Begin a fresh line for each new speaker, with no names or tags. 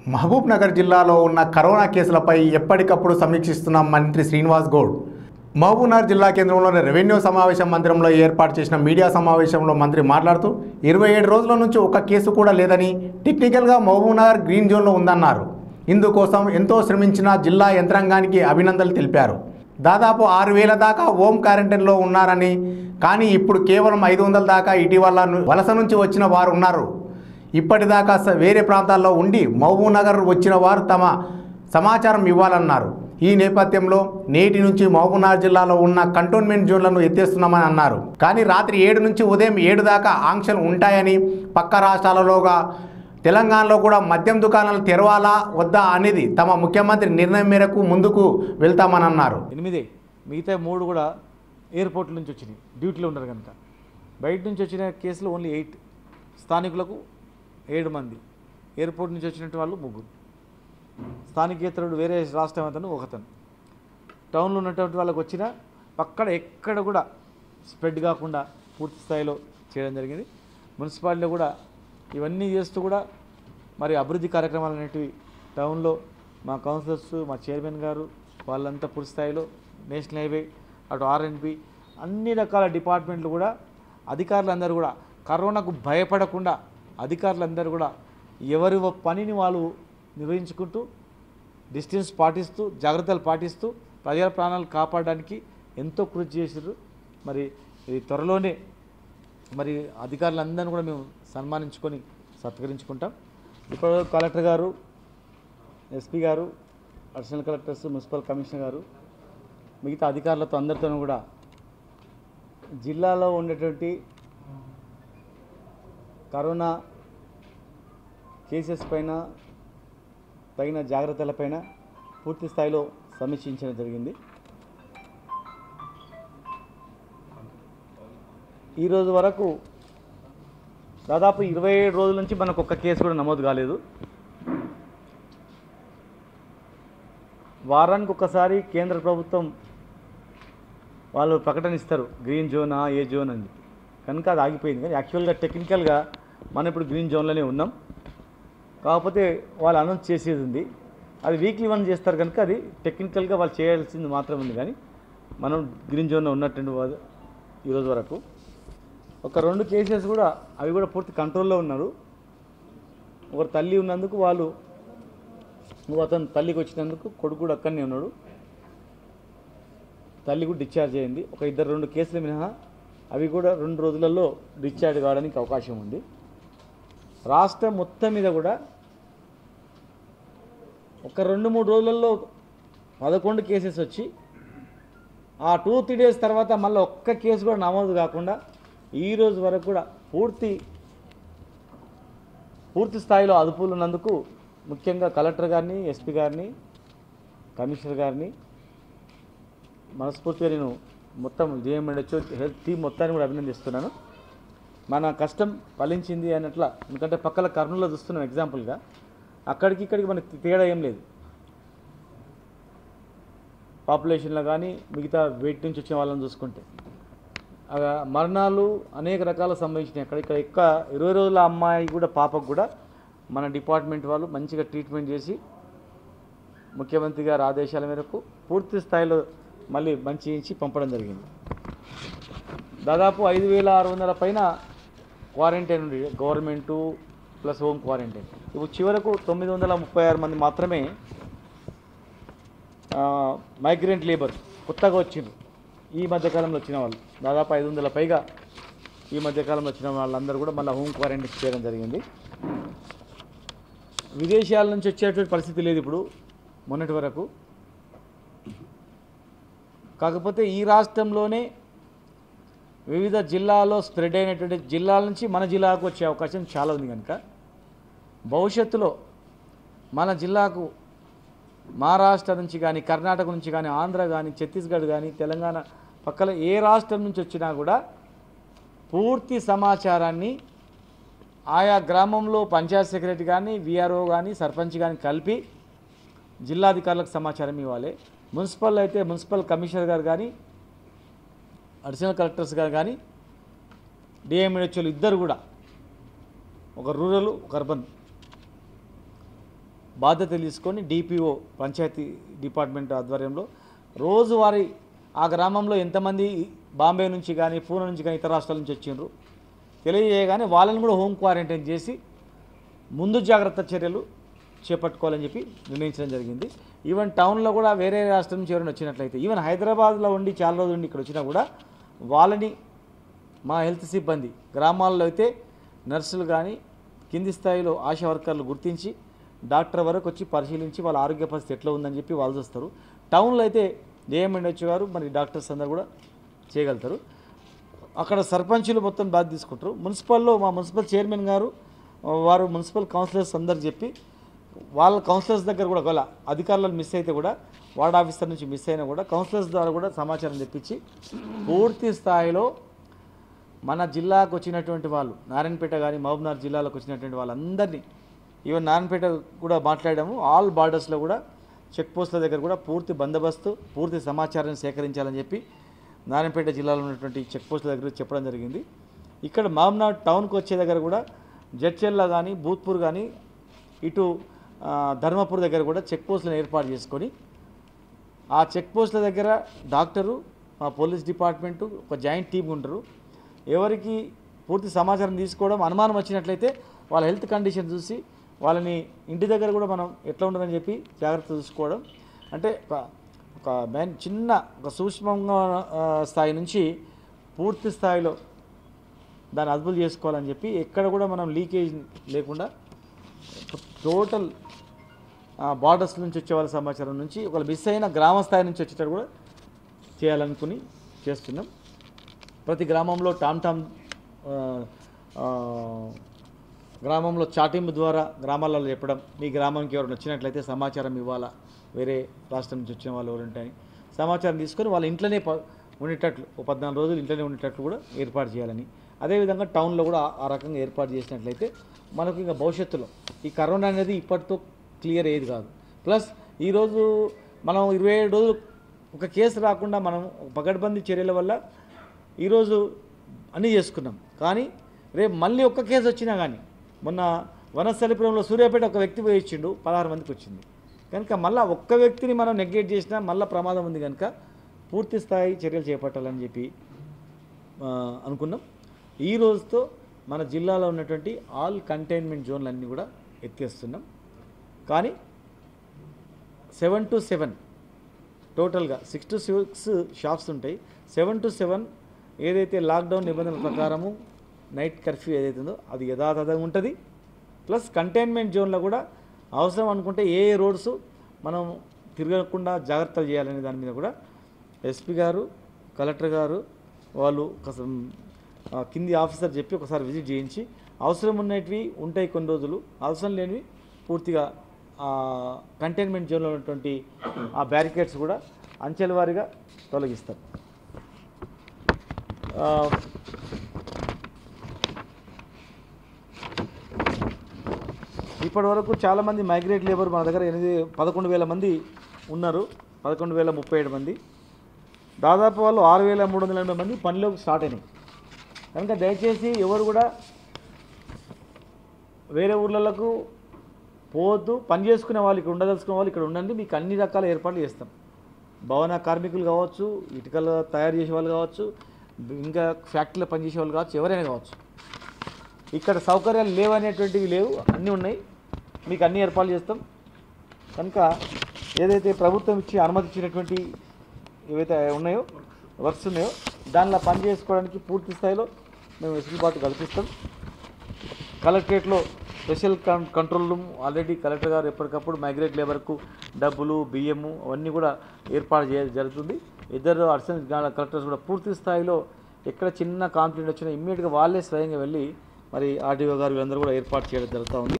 మహబూబ్ నగర్ జిల్లాలో ఉన్న కరోనా కేసులపై ఎప్పటికప్పుడు సమీక్షిస్తున్న మంత్రి శ్రీనివాస్ గౌడ్ మహబూబ్ నగర్ జిల్లా కేంద్రంలోని రెవెన్యూ సమావేశం మందిరంలో ఏర్పాటు చేసిన మీడియా సమావేశంలో మంత్రి మాట్లాడుతూ ఇరవై ఏడు రోజుల నుంచి ఒక కేసు కూడా లేదని టెక్నికల్గా మహబూబ్ నగర్ గ్రీన్ జోన్లో ఉందన్నారు ఇందుకోసం ఎంతో శ్రమించిన జిల్లా యంత్రాంగానికి అభినందనలు తెలిపారు దాదాపు ఆరు వేల దాకా హోమ్ క్వారంటైన్లో ఉన్నారని కానీ ఇప్పుడు కేవలం ఐదు వందల దాకా ఇటీవల ను- వలస నుంచి వచ్చిన వారు ఉన్నారు ఇప్పటిదాకా స- వేరే ప్రాంతాల్లో ఉండి మహబూబ్ నగర్ వచ్చిన వారు తమ సమాచారం ఇవ్వాలన్నారు ఈ నేపథ్యంలో నేటి నుంచి మహబూబ్ నగర్ జిల్లాలో ఉన్న కంటోన్మెంట్ జోన్లను ఎత్తేస్తున్నామని అన్నారు కానీ రాత్రి ఏడు నుంచి ఉదయం ఏడు దాకా ఆంక్షలు ఉంటాయని పక్క రాష్ట్రాలలోగా తెలంగాణలో కూడా మద్యం దుకాణాలు తెరవాలా వద్దా అనేది తమ ముఖ్యమంత్రి నిర్ణయం మేరకు ముందుకు వెళ్తామని అన్నారు
ఎనిమిదే మిగతా మూడు కూడా ఎయిర్పోర్ట్ నుంచి వచ్చినాయి డ్యూటీలో ఉన్నారు కనుక బయట నుంచి వచ్చిన కేసులు ఓన్లీ ఎయిట్ స్థానికులకు ఏడు మంది ఎయిర్పోర్ట్ నుంచి వచ్చినట్టు వాళ్ళు ముగ్గురు స్థానికేతరుడు వేరే రాష్ట్రం అతను ఒకతను టౌన్లో ఉన్నటువంటి వాళ్ళకి వచ్చిన పక్కడ ఎక్కడ కూడా స్ప్రెడ్ కాకుండా పూర్తి స్థాయిలో చేయడం జరిగింది మున్సిపాలిటీలో కూడా ఇవన్నీ చేస్తూ కూడా మరి అభివృద్ధి కార్యక్రమాలు అనేటివి టౌన్లో మా కౌన్సిలర్స్ మా చైర్మన్ గారు వాళ్ళంతా పూర్తి స్థాయిలో నేషనల్ హైవే అటు ఆర్ఎన్బి అన్ని రకాల డిపార్ట్మెంట్లు కూడా అధికారులందరూ కూడా కరోనాకు భయపడకుండా అధికారులందరూ కూడా ఎవరి పనిని వాళ్ళు నిర్వహించుకుంటూ డిస్టెన్స్ పాటిస్తూ జాగ్రత్తలు పాటిస్తూ ప్రజల ప్రాణాలు కాపాడడానికి ఎంతో కృషి చేసారు మరి ఇది త్వరలోనే మరి అధికారులందరినీ కూడా మేము సన్మానించుకొని సత్కరించుకుంటాం ఇప్పుడు కలెక్టర్ గారు ఎస్పీ గారు అడిషనల్ కలెక్టర్స్ మున్సిపల్ కమిషనర్ గారు మిగతా అధికారులతో అందరితోనూ కూడా జిల్లాలో ఉండేటువంటి కరోనా కేసెస్ పైన తగిన జాగ్రత్తలపైన పూర్తి స్థాయిలో సమీక్షించడం జరిగింది ఈరోజు వరకు దాదాపు ఇరవై ఏడు రోజుల నుంచి మనకు ఒక్క కేసు కూడా నమోదు కాలేదు వారానికి ఒక్కసారి కేంద్ర ప్రభుత్వం వాళ్ళు ప్రకటన ఇస్తారు గ్రీన్ జోనా ఏ జోన్ అని కనుక అది ఆగిపోయింది కానీ యాక్చువల్గా టెక్నికల్గా మనం ఇప్పుడు గ్రీన్ జోన్లోనే ఉన్నాం కాకపోతే వాళ్ళు అనౌన్స్ చేసేది ఉంది అది వీక్లీ వన్ చేస్తారు కనుక అది టెక్నికల్గా వాళ్ళు చేయాల్సింది మాత్రం ఉంది కానీ మనం గ్రీన్ జోన్లో ఉన్నట్టు వారు ఈరోజు వరకు ఒక రెండు కేసెస్ కూడా అవి కూడా పూర్తి కంట్రోల్లో ఉన్నారు ఒకరు తల్లి ఉన్నందుకు వాళ్ళు నువ్వు అతను తల్లికి వచ్చినందుకు కొడుకు కూడా అక్కడనే ఉన్నాడు తల్లి కూడా డిశ్చార్జ్ అయింది ఒక ఇద్దరు రెండు కేసులు మినహా అవి కూడా రెండు రోజులలో డిశ్చార్జ్ కావడానికి అవకాశం ఉంది రాష్ట్రం మొత్తం మీద కూడా ఒక రెండు మూడు రోజులలో పదకొండు కేసెస్ వచ్చి ఆ టూ త్రీ డేస్ తర్వాత మళ్ళీ ఒక్క కేసు కూడా నమోదు కాకుండా ఈ రోజు వరకు కూడా పూర్తి పూర్తి స్థాయిలో అదుపులు ఉన్నందుకు ముఖ్యంగా కలెక్టర్ గారిని ఎస్పీ గారిని కమిషనర్ గారిని మనస్ఫూర్తిగా నేను మొత్తం జేఎంఎడ్హెచ్ఓ హెల్త్ టీం మొత్తాన్ని కూడా అభినందిస్తున్నాను మన కష్టం ఫలించింది అన్నట్ల ఎందుకంటే పక్కల కర్నూలులో చూస్తున్నాం ఎగ్జాంపుల్గా అక్కడికి ఇక్కడికి మనకి తేడా ఏం లేదు పాపులేషన్లో కానీ మిగతా వెయిట్ నుంచి వచ్చిన వాళ్ళని చూసుకుంటే ఆ మరణాలు అనేక రకాల సంభవించినాయి అక్కడ ఇక్కడ ఎక్కువ ఇరవై రోజుల అమ్మాయి కూడా పాపకు కూడా మన డిపార్ట్మెంట్ వాళ్ళు మంచిగా ట్రీట్మెంట్ చేసి ముఖ్యమంత్రి గారి ఆదేశాల మేరకు పూర్తి స్థాయిలో మళ్ళీ మంచి ఇచ్చి పంపడం జరిగింది దాదాపు ఐదు వేల ఆరు వందల పైన క్వారంటైన్ ఉంది గవర్నమెంటు ప్లస్ హోమ్ క్వారంటైన్ ఇప్పుడు చివరకు తొమ్మిది వందల ముప్పై ఆరు మంది మాత్రమే మైగ్రెంట్ లేబర్ కొత్తగా వచ్చిండ్రు ఈ మధ్యకాలంలో వచ్చిన వాళ్ళు దాదాపు ఐదు వందల పైగా ఈ మధ్యకాలంలో వచ్చిన వాళ్ళందరూ కూడా మళ్ళీ హోమ్ క్వారంటైన్ చేయడం జరిగింది విదేశాల నుంచి వచ్చేటువంటి పరిస్థితి లేదు ఇప్పుడు మొన్నటి వరకు కాకపోతే ఈ రాష్ట్రంలోనే వివిధ జిల్లాలో స్ప్రెడ్ అయినటువంటి జిల్లాల నుంచి మన జిల్లాకు వచ్చే అవకాశం చాలా ఉంది కనుక భవిష్యత్తులో మన జిల్లాకు మహారాష్ట్ర నుంచి కానీ కర్ణాటక నుంచి కానీ ఆంధ్ర కానీ ఛత్తీస్గఢ్ కానీ తెలంగాణ పక్కల ఏ రాష్ట్రం నుంచి వచ్చినా కూడా పూర్తి సమాచారాన్ని ఆయా గ్రామంలో పంచాయత్ సెక్రటరీ కానీ విఆర్ఓ కానీ సర్పంచ్ కానీ కలిపి జిల్లాధికారులకు సమాచారం ఇవ్వాలి మున్సిపల్ అయితే మున్సిపల్ కమిషనర్ గారు కానీ అడిషనల్ కలెక్టర్స్ గారు కానీ డిఎంహెచ్ఓలు ఇద్దరు కూడా ఒక రూరల్ ఒక అర్బన్ బాధ్యత తీసుకొని డిపిఓ పంచాయతీ డిపార్ట్మెంట్ ఆధ్వర్యంలో రోజువారీ ఆ గ్రామంలో ఎంతమంది బాంబే నుంచి కానీ పూణే నుంచి కానీ ఇతర రాష్ట్రాల నుంచి వచ్చిండ్రు తెలియజేయగానే వాళ్ళని కూడా హోమ్ క్వారంటైన్ చేసి ముందు జాగ్రత్త చర్యలు చేపట్టుకోవాలని చెప్పి నిర్ణయించడం జరిగింది ఈవెన్ టౌన్లో కూడా వేరే రాష్ట్రం నుంచి ఎవరైనా వచ్చినట్లయితే ఈవెన్ హైదరాబాద్లో ఉండి చాలా రోజులు ఉండి ఇక్కడ వచ్చినా కూడా వాళ్ళని మా హెల్త్ సిబ్బంది గ్రామాల్లో అయితే నర్సులు కానీ కింది స్థాయిలో ఆశా వర్కర్లు గుర్తించి డాక్టర్ వరకు వచ్చి పరిశీలించి వాళ్ళ ఆరోగ్య పరిస్థితి ఎట్లా ఉందని చెప్పి వాళ్ళు చూస్తారు టౌన్లో అయితే ఏఎంఎండ్హెచ్ గారు మరి డాక్టర్స్ అందరు కూడా చేయగలుగుతారు అక్కడ సర్పంచులు మొత్తం బాధ్యత తీసుకుంటారు మున్సిపల్లో మా మున్సిపల్ చైర్మన్ గారు ఆ, వారు మున్సిపల్ కౌన్సిలర్స్ అందరు చెప్పి వాళ్ళ కౌన్సిలర్స్ దగ్గర కూడా ఒకవేళ అధికారులు మిస్ అయితే కూడా వార్డ్ ఆఫీసర్ నుంచి మిస్ అయినా కూడా కౌన్సిలర్స్ ద్వారా కూడా సమాచారం తెప్పించి పూర్తి స్థాయిలో మన జిల్లాకు వచ్చినటువంటి వాళ్ళు నారాయణపేట కానీ మహబూబ్నగర్ జిల్లాలకు వచ్చినటువంటి వాళ్ళందరినీ ఈవెన్ నారాయణపేట కూడా మాట్లాడాము ఆల్ బార్డర్స్లో కూడా చెక్ పోస్టుల దగ్గర కూడా పూర్తి బందోబస్తు పూర్తి సమాచారాన్ని సేకరించాలని చెప్పి నారాయణపేట జిల్లాలో ఉన్నటువంటి చెక్ పోస్టుల దగ్గర చెప్పడం జరిగింది ఇక్కడ మహబూబ్నగర్ టౌన్కి వచ్చే దగ్గర కూడా జడ్చెల్ల కానీ భూత్పూర్ కానీ ఇటు ఆ, ధర్మపూర్ దగ్గర కూడా చెక్ పోస్టులను ఏర్పాటు చేసుకొని ఆ చెక్ పోస్టుల దగ్గర డాక్టరు మా పోలీస్ డిపార్ట్మెంటు ఒక జాయింట్ టీం ఉంటారు ఎవరికి పూర్తి సమాచారం తీసుకోవడం అనుమానం వచ్చినట్లయితే వాళ్ళ హెల్త్ కండిషన్ చూసి వాళ్ళని ఇంటి దగ్గర కూడా మనం ఎట్లా ఉంటుందని చెప్పి జాగ్రత్త చూసుకోవడం అంటే ఒక- ఒక మెయిన్ చిన్న ఒక సూక్ష్మంగా ఆ, స్థాయి నుంచి పూర్తి స్థాయిలో దాన్ని అదుపులు చేసుకోవాలని చెప్పి ఎక్కడ కూడా మనం లీకేజ్ లేకుండా టోటల్ బార్డర్స్ నుంచి వచ్చే వాళ్ళ సమాచారం నుంచి ఒకవేళ మిస్ అయిన గ్రామ స్థాయి నుంచి వచ్చేటట్టు కూడా చేయాలనుకుని చేస్తున్నాం ప్రతి గ్రామంలో టామ్ టామ్ ఆ, ఆ, గ్రామంలో చాటింపు ద్వారా గ్రామాలలో చెప్పడం మీ గ్రామానికి ఎవరైనా వచ్చినట్లయితే సమాచారం ఇవ్వాలా వేరే రాష్ట్రం నుంచి వచ్చిన వాళ్ళు ఎవరు ఉంటాయని సమాచారం తీసుకొని వాళ్ళ ఇంట్లోనే ప- ఉండేటట్లు ఒక పద్నాలుగు రోజులు ఇంట్లోనే ఉండేటట్లు కూడా ఏర్పాటు చేయాలని అదేవిధంగా టౌన్లో కూడా ఆ- ఆ రకంగా ఏర్పాటు చేసినట్లయితే మనకు ఇంకా భవిష్యత్తులో ఈ కరోనా అనేది ఇప్పటితో క్లియర్ అయ్యేది కాదు ప్లస్ ఈరోజు మనం ఇరవై ఏడు రోజులు ఒక కేసు రాకుండా మనం ఒక పకడ్బందీ చర్యల వల్ల ఈరోజు అన్నీ చేసుకున్నాం కానీ రేపు మళ్ళీ ఒక్క కేసు వచ్చినా కానీ మొన్న వనస్థలిపురంలో సూర్యాపేట ఒక వ్యక్తి పోయి ఇచ్చిండు పదహారు మందికి వచ్చింది కనుక మళ్ళీ ఒక్క వ్యక్తిని మనం నెగ్లెక్ట్ చేసినా మళ్ళీ ప్రమాదం ఉంది కనుక పూర్తి స్థాయి చర్యలు చేపట్టాలని చెప్పి ఆ, అనుకున్నాం ఈ రోజుతో మన జిల్లాలో ఉన్నటువంటి ఆల్ కంటైన్మెంట్ జోన్లు అన్నీ కూడా ఎత్తేస్తున్నాం కానీ సెవెన్ టు సెవెన్ టోటల్గా సిక్స్ టు సిక్స్ షాప్స్ ఉంటాయి సెవెన్ టు సెవెన్ ఏదైతే లాక్డౌన్ నిబంధనల ప్రకారము నైట్ కర్ఫ్యూ ఏదైతే ఉందో అది యథాతథంగా ఉంటుంది ప్లస్ కంటైన్మెంట్ జోన్లో కూడా అవసరం అనుకుంటే ఏ ఏ రోడ్స్ మనం తిరగకుండా జాగ్రత్తలు చేయాలనే దాని మీద కూడా ఎస్పీ గారు కలెక్టర్ గారు వాళ్ళు ఒకస- ఆ, కింది ఆఫీసర్ చెప్పి ఒకసారి విజిట్ చేయించి అవసరం ఉన్నటివి ఉంటాయి కొన్ని రోజులు అవసరం లేనివి పూర్తిగా కంటైన్మెంట్ జోన్లో ఉన్నటువంటి ఆ బ్యారికేడ్స్ కూడా అంచెల వారీగా తొలగిస్తారు ఆ, ఇప్పటి వరకు చాలామంది మైగ్రేట్ లేబర్ మన దగ్గర ఎనిమిది పదకొండు వేల మంది ఉన్నారు పదకొండు వేల ముప్పై ఏడు మంది దాదాపు వాళ్ళు ఆరు వేల మూడు వందల ఎనభై మంది పనిలోకి స్టార్ట్ అయినాయి కనుక దయచేసి ఎవరు కూడా వేరే ఊర్లకు పోవద్దు పని చేసుకునే వాళ్ళు ఇక్కడ ఉండదలుచుకునే వాళ్ళు ఇక్కడ ఉండండి మీకు అన్ని రకాల ఏర్పాట్లు చేస్తాం భవన కార్మికులు కావచ్చు ఇటుకలు తయారు చేసే వాళ్ళు కావచ్చు ఇంకా ఫ్యాక్టరీలో పనిచేసే వాళ్ళు కావచ్చు ఎవరైనా కావచ్చు ఇక్కడ సౌకర్యాలు లేవనేటువంటివి లేవు అన్నీ ఉన్నాయి మీకు అన్ని ఏర్పాట్లు చేస్తాం కనుక ఏదైతే ప్రభుత్వం ఇచ్చి అనుమతి ఇచ్చినటువంటి ఏవైతే ఉన్నాయో వర్క్స్ ఉన్నాయో దానిలో పని చేసుకోవడానికి పూర్తి స్థాయిలో మేము వెసులుబాటు కల్పిస్తాం కలెక్టరేట్లో special com control room already collector garu ఎప్పటికప్పుడు మైగ్రేట్ లేబర్కు డబ్బులు బియ్యము అవన్నీ కూడా ఏర్పాటు చేయ జరుగుతుంది ఇద్దరు అడిషనల్ కలెక్టర్స్ కూడా పూర్తి స్థాయిలో ఎక్కడ చిన్న కాంప్లైంట్ వచ్చినా ఇమ్మీడియట్గా వాళ్ళే స్వయంగా వెళ్ళి మరి ఆర్టీఓ గారు వీళ్ళందరూ కూడా ఏర్పాటు చేయడం జరుగుతూ ఉంది